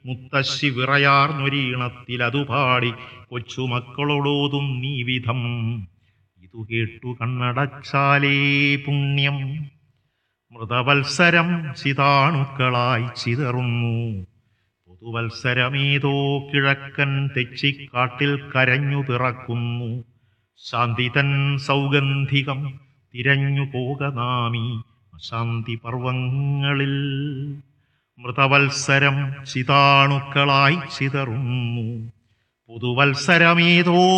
മുത്തശ്ശി വിറയാർന്നൊരീണത്തിലതു പാടി കൊച്ചുമക്കളോടോതും നീ വിധം ഇതു കേട്ടു കണ്ണടച്ചാലേ പുണ്യം മൃതവത്സരം ചിതാണുക്കളായി ചിതറുന്നു പുതുവത്സരമേതോ കിഴക്കൻ തെച്ചിക്കാട്ടിൽ കരഞ്ഞു പിറക്കുന്നു ശാന്തിതൻ സൗഗന്ധികം തിരഞ്ഞു പോക നാമി അശാന്തി പർവങ്ങളിൽ മൃതവത്സരം ചിതാണുക്കളായി ചിതറുന്നു പുതുവത്സരമേതോ